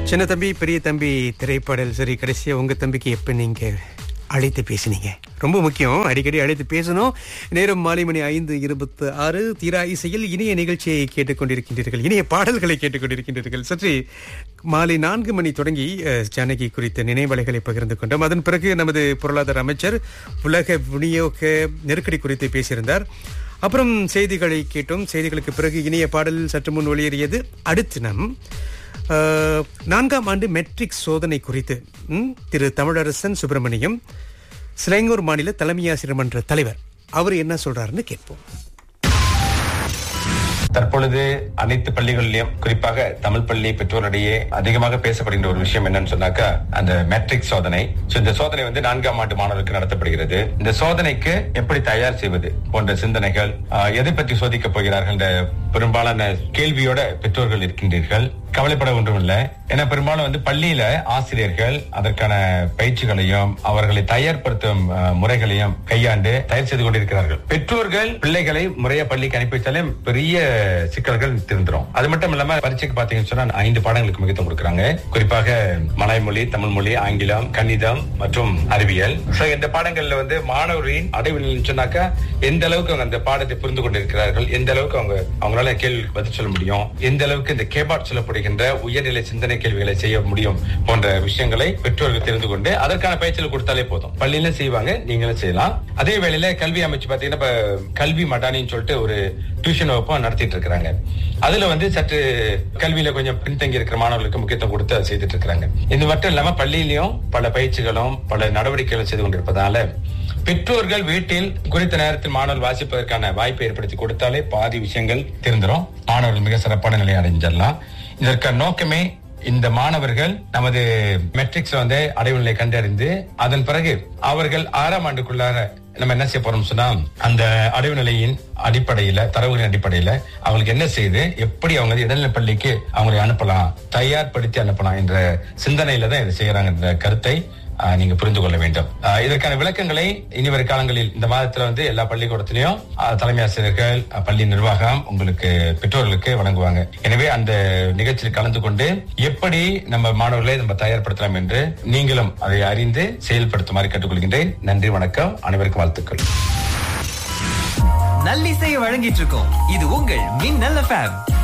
சின்ன தம்பி பெரிய தம்பி திரைப்பாடல் சரி கடைசியா உங்க தம்பிக்கு எப்ப நீங்க அழைத்து பேசினீங்க ரொம்ப முக்கியம் அடிக்கடி அழைத்து பேசணும் நேரம் மாலை மணி ஐந்து இருபத்தி ஆறு தீரா இசையில் இனிய நிகழ்ச்சியை கேட்டுக்கொண்டிருக்கின்றீர்கள் இனிய பாடல்களை கேட்டுக்கொண்டிருக்கின்றீர்கள் சற்று மாலை நான்கு மணி தொடங்கி அஹ், ஜானகி குறித்த நினைவலைகளை பகிர்ந்து கொண்டோம் அதன் பிறகு நமது பொருளாதார அமைச்சர் உலக விநியோக நெருக்கடி குறித்து பேசியிருந்தார் அப்புறம் செய்திகளை கேட்டோம் செய்திகளுக்கு பிறகு இனிய பாடல் சற்று முன் ஒளியேறியது அடுத்து நம் அஹ், நான்காம் ஆண்டு மெட்ரிக் சோதனை குறித்து ம், திரு தமிழரசன் சுப்பிரமணியம் சிலைங்கூர் மாநில தலைமை ஆசிரியர் மன்ற தலைவர் அவர் என்ன சொல்றாருன்னு கேட்போம் தற்பொழுது அனைத்து பள்ளிகளிலும் குறிப்பாக தமிழ் பள்ளி பெற்றோரிடையே அதிகமாக பேசப்படுகின்ற ஒரு விஷயம் என்னன்னு சொன்னாக்கா அந்த மெட்ரிக் சோதனை So, இந்த சோதனை வந்து நான்காம் ஆண்டு மாணவர்களுக்கு நடத்தப்படுகிறது இந்த சோதனைக்கு எப்படி தயார் செய்வது போன்ற சிந்தனைகள் ஆஹ், எதை பற்றி சோதிக்கப் போகிறார்கள் என்ற பெரும்பாலான கேள்வியோட பெற்றோர்கள் இருக்கின்றீர்கள் கவலைப்பட ஒன்றுமில்லை ஏன்னா பெரும்பாலும் வந்து பள்ளியில ஆசிரியர்கள் அதற்கான பயிற்சிகளையும் அவர்களை தயார்படுத்தும் அஹ், முறைகளையும் கையாண்டு தயார் செய்து கொண்டிருக்கிறார்கள் பெற்றோர்கள் பிள்ளைகளை முறையா பள்ளிக்கு அனுப்பி வச்சாலே பெரிய சிக்கல்கள் திருந்துரும் அது மட்டும் இல்லாம பரீட்சைக்கு பாத்தீங்கன்னு சொன்னா ஐந்து பாடங்களுக்கு முக்கியத்துவம் கொடுக்குறாங்க குறிப்பாக மலாய் மொழி தமிழ் மொழி ஆங்கிலம் கணிதம் மற்றும் அறிவியல் So, இந்த பாடங்கள்ல வந்து மாணவர்களின் அடைவு நிலைன்னு சொன்னாக்கா எந்த அளவுக்கு அவங்க அந்த பாடத்தை புரிந்து கொண்டிருக்கிறார்கள் எந்த அளவுக்கு அவங்க அவங்களால கேள்விக்கு பதில் சொல்ல முடியும் எந்த அளவுக்கு இந்த கேபாட் சொல்லப்படுகின்ற உயர்நிலை சிந்தனை கேள்விகளை செய்ய முடியும் போன்ற விஷயங்களை பெற்றோர்கள் தெரிந்து கொண்டு அதற்கான பயிற்சிகள் கொடுத்தாலே போதும் பள்ளியில செய்வாங்க நீங்களும் செய்யலாம் அதே வேளையில கல்வி அமைச்சு பாத்தீங்கன்னா இப்ப கல்வி மடானின்னு சொல்லிட்டு ஒரு டியூஷன் வகுப்பும் நடத்திட்டு இருக்கிறாங்க அதுல வந்து சற்று கல்வியில கொஞ்சம் பின்தங்கி இருக்கிற மாணவர்களுக்கு முக்கியத்துவம் கொடுத்து அதை செய்துட்டு இருக்கிறாங்க இது மட்டும் இல்லாம பள்ளியிலயும் பல பயிற்சிகளும் பல நடவடிக்கைகளும் செய்து கொண்டிருப்பதால பெற்றோர்கள் வீட்டில் குறித்த நேரத்தில் மாணவர்கள் வாசிப்பதற்கான வாய்ப்பை ஏற்படுத்தி கொடுத்தாலே பாதி விஷயங்கள் தெரிந்துரும் மாணவர்கள் மிக சிறப்பான நிலையை அடைஞ்சிடலாம் இதற்கான நோக்கமே இந்த மாணவர்கள் நமது மெட்ரிக்ஸ் வந்து அடைவு நிலை கண்டறிந்து அதன் பிறகு அவர்கள் ஆறாம் ஆண்டுக்குள்ளார நம்ம என்ன செய்ய போறோம் சொன்னா அந்த அடைவு நிலையின் அடிப்படையில தரவுகளின் அடிப்படையில அவங்களுக்கு என்ன செய்து எப்படி அவங்க வந்து இடைநிலை பள்ளிக்கு அவங்களை அனுப்பலாம் தயார்படுத்தி அனுப்பலாம் என்ற சிந்தனையில தான் இதை செய்யறாங்க என்ற கருத்தை ஆஹ், நீங்க புரிந்து கொள்ள வேண்டும் ஆஹ், இதற்கான விளக்கங்களை இனி வரும் காலங்களில் இந்த மாதத்துல வந்து எல்லா பள்ளிக்கூடத்திலையும் ஆஹ், தலைமை ஆசிரியர்கள் ஆஹ், பள்ளி நிர்வாகம் உங்களுக்கு பெற்றோர்களுக்கு வழங்குவாங்க எனவே அந்த நிகழ்ச்சியில் கலந்து கொண்டு எப்படி நம்ம மாணவர்களை நம்ம தயார்படுத்தலாம் என்று நீங்களும் அதை அறிந்து செயல்படுத்துமாறு கேட்டுக்கொள்கின்றேன் நன்றி வணக்கம் அனைவருக்கும் வாழ்த்துக்கள் நல்லிசையை வழங்கிட்டு இருக்கோம் இது உங்கள் மின்னல் எஃப்எம்